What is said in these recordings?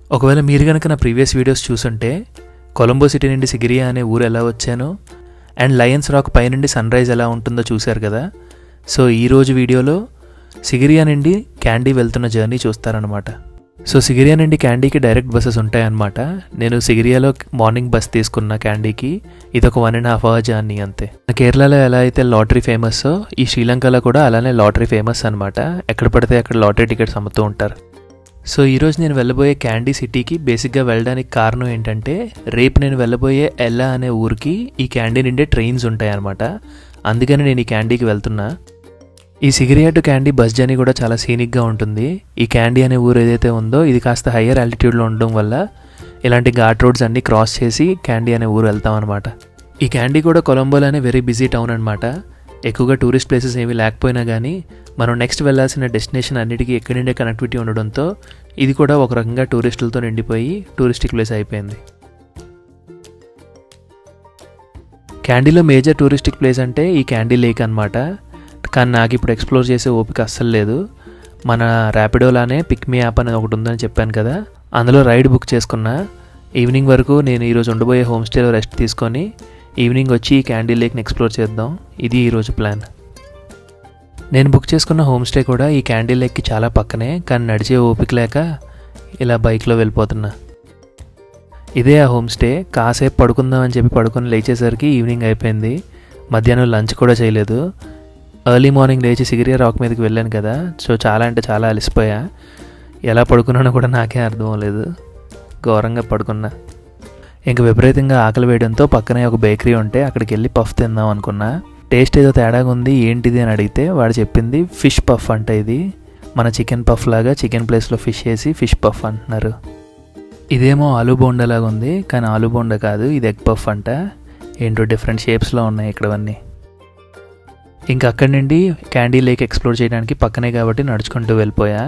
ఒకవేళ మీరు కనుక నా ప్రీవియస్ వీడియోస్ చూసుంటే కొలంబో సిటీ నుండి సిగిరియా అనే ఊరు ఎలా వచ్చానో అండ్ లయన్స్ రాక్ పై నుండి సన్ రైజ్ ఎలా ఉంటుందో చూశారు కదా సో ఈరోజు వీడియోలో సిగిరియా నుండి క్యాండీ వెళ్తున్న జర్నీ చూస్తారనమాట సో సిగిరియా నుండి క్యాండీకి డైరెక్ట్ బస్సెస్ ఉంటాయన్నమాట నేను సిగిరియాలో మార్నింగ్ బస్ తీసుకున్న క్యాండీకి ఇది ఒక one and half hour journey అంతే కేరళలో ఎలా అయితే లాటరీ ఫేమస్ ఈ శ్రీలంకలో కూడా అలానే లాటరీ ఫేమస్ అనమాట ఎక్కడ పడితే అక్కడ లాటరీ టికెట్స్ అమ్ముతూ ఉంటారు సో ఈరోజు నేను వెళ్ళబోయే క్యాండీ సిటీకి బేసిక్గా వెళ్ళడానికి కారణం ఏంటంటే రేపు నేను వెళ్ళబోయే ఎల్లా అనే ఊరికి ఈ క్యాండీ నుండే ట్రైన్స్ ఉంటాయన్నమాట అందుకని నేను ఈ క్యాండీకి వెళ్తున్నా ఈ Sigiriya to Kandy bus journey కూడా చాలా సీనిక్గా ఉంటుంది ఈ క్యాండీ అనే ఊరు ఏదైతే ఉందో ఇది కాస్త హయ్యర్ ఆల్టిట్యూడ్లో ఉండడం వల్ల ఇలాంటి ఘాట్ రోడ్స్ అన్నీ క్రాస్ చేసి క్యాండీ అనే ఊరు వెళ్తాం అనమాట ఈ క్యాండీ కూడా కొలంబోలోనే వెరీ బిజీ టౌన్ అనమాట ఎక్కువగా టూరిస్ట్ ప్లేసెస్ ఏమీ లేకపోయినా కానీ మనం నెక్స్ట్ వెళ్ళాల్సిన డెస్టినేషన్ అన్నిటికీ ఎక్కడి నుండే కనెక్టివిటీ ఉండడంతో ఇది కూడా ఒక రకంగా టూరిస్టులతో నిండిపోయి టూరిస్టిక్ ప్లేస్ అయిపోయింది క్యాండీలో మేజర్ టూరిస్టిక్ ప్లేస్ అంటే ఈ క్యాండీ లేక్ అనమాట కానీ నాకు ఇప్పుడు ఎక్స్ప్లోర్ చేసే ఓపిక అస్సలు లేదు మన ర్యాపిడోలానే పిక్మీ యాప్ అనేది ఒకటి ఉందని చెప్పాను కదా అందులో రైడ్ బుక్ చేసుకున్నా ఈవినింగ్ వరకు నేను ఈరోజు ఉండబోయే హోమ్ స్టేలో రెస్ట్ తీసుకొని ఈవినింగ్ వచ్చి ఈ క్యాండీ లేక్ని ఎక్స్ప్లోర్ చేద్దాం ఇది ఈరోజు ప్లాన్ నేను బుక్ చేసుకున్న హోమ్ స్టే కూడా ఈ క్యాండీ లేక్కి చాలా పక్కనే కానీ నడిచే ఓపిక లేక ఇలా బైక్లో వెళ్ళిపోతున్నా ఇదే ఆ హోమ్ స్టే కాసేపు పడుకుందాం అని చెప్పి పడుకొని లేచేసరికి ఈవినింగ్ అయిపోయింది మధ్యాహ్నం లంచ్ కూడా చేయలేదు ఎర్లీ మార్నింగ్ లేచి సిగిరియా రాక్ మీదకి వెళ్ళాను కదా సో చాలా అంటే చాలా అలసిపోయా ఎలా పడుకున్నానో కూడా నాకే అర్థం అవ్వలేదు ఘోరంగా పడుకున్నా ఇంక విపరీతంగా ఆకలి వేయడంతో పక్కనే ఒక బేకరీ ఉంటే అక్కడికి వెళ్ళి పఫ్ తిందాం అనుకున్నా టేస్ట్ ఏదో తేడాగా ఉంది ఏంటిది అని అడిగితే వాడు చెప్పింది ఫిష్ పఫ్ అంట ఇది మన చికెన్ పఫ్ లాగా చికెన్ ప్లేస్లో ఫిష్ వేసి ఫిష్ పఫ్ అంటున్నారు ఇదేమో ఆలూ బోండా లాగా ఉంది కానీ ఆలూ బోండా కాదు ఇది ఎగ్ పఫ్ అంట ఏంటో డిఫరెంట్ షేప్స్లో ఉన్నాయి ఇక్కడవన్నీ ఇంకా అక్కడి నుండి క్యాండీ లేక్ ఎక్స్ప్లోర్ చేయడానికి పక్కనే కాబట్టి నడుచుకుంటూ వెళ్ళిపోయా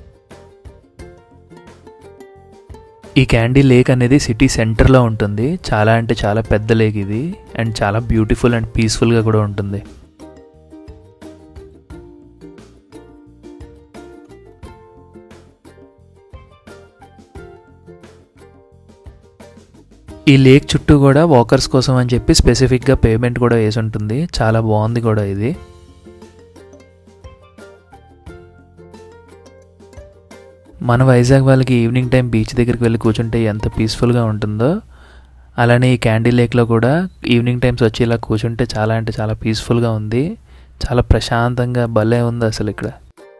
ఈ క్యాండీ లేక్ అనేది సిటీ సెంటర్లో ఉంటుంది చాలా అంటే చాలా పెద్ద లేక్ ఇది అండ్ చాలా బ్యూటిఫుల్ అండ్ పీస్ఫుల్గా కూడా ఉంటుంది ఈ లేక్ చుట్టూ కూడా వాకర్స్ కోసం అని చెప్పి స్పెసిఫిక్గా పేమెంట్ కూడా వేసి ఉంటుంది చాలా బాగుంది కూడా ఇది మన వైజాగ్ వాళ్ళకి ఈవినింగ్ టైం బీచ్ దగ్గరికి వెళ్ళి కూర్చుంటే ఎంత పీస్ఫుల్గా ఉంటుందో అలానే ఈ క్యాండీ లేక్లో కూడా ఈవినింగ్ టైమ్స్ వచ్చి ఇలా కూర్చుంటే చాలా అంటే చాలా పీస్ఫుల్గా ఉంది చాలా ప్రశాంతంగా భలే ఉంది అసలు ఇక్కడ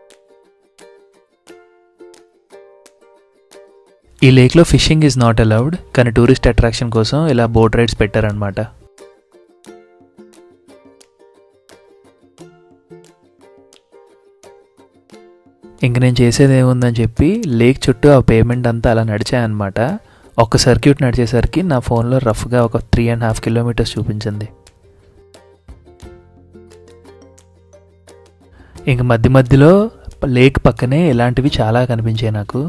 ఈ లేక్లో ఫిషింగ్ ఈజ్ నాట్ అలౌడ్ కానీ టూరిస్ట్ అట్రాక్షన్ కోసం ఇలా బోట్ రైడ్స్ పెట్టారనమాట ఇంక నేను చేసేది ఏముందని చెప్పి లేక్ చుట్టూ ఆ పేమెంట్ అంతా అలా నడిచాయన్నమాట ఒక సర్క్యూట్ నడిచేసరికి నా ఫోన్లో రఫ్గా ఒక త్రీ అండ్ హాఫ్ కిలోమీటర్స్ చూపించింది ఇంక మధ్య మధ్యలో లేక్ పక్కనే ఇలాంటివి చాలా కనిపించాయి నాకు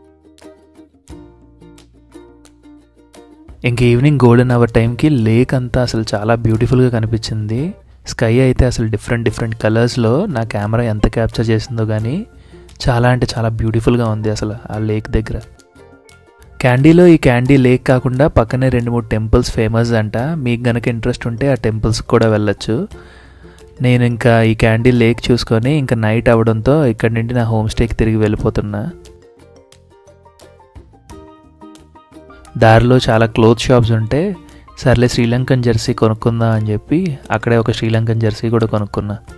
ఇంక ఈవినింగ్ గోల్డెన్ అవర్ టైంకి లేక్ అంతా అసలు చాలా బ్యూటిఫుల్గా కనిపించింది స్కై అయితే అసలు డిఫరెంట్ డిఫరెంట్ కలర్స్లో నా కెమెరా ఎంత క్యాప్చర్ చేసిందో కానీ చాలా అంటే చాలా బ్యూటిఫుల్గా ఉంది అసలు ఆ లేక్ దగ్గర క్యాండీలో ఈ క్యాండీ లేక్ కాకుండా పక్కనే రెండు మూడు టెంపుల్స్ ఫేమస్ అంట మీకు గనక ఇంట్రెస్ట్ ఉంటే ఆ టెంపుల్స్కి కూడా వెళ్ళొచ్చు నేను ఇంకా ఈ క్యాండీ లేక్ చూసుకొని ఇంకా నైట్ అవ్వడంతో ఇక్కడి నుండి నా హోమ్ స్టేకి తిరిగి వెళ్ళిపోతున్నా దారిలో చాలా క్లోత్ షాప్స్ ఉంటే సర్లే శ్రీలంకన్ జెర్సీ కొనుక్కుందాం అని చెప్పి అక్కడే ఒక శ్రీలంకన్ జెర్సీ కూడా కొనుక్కున్నా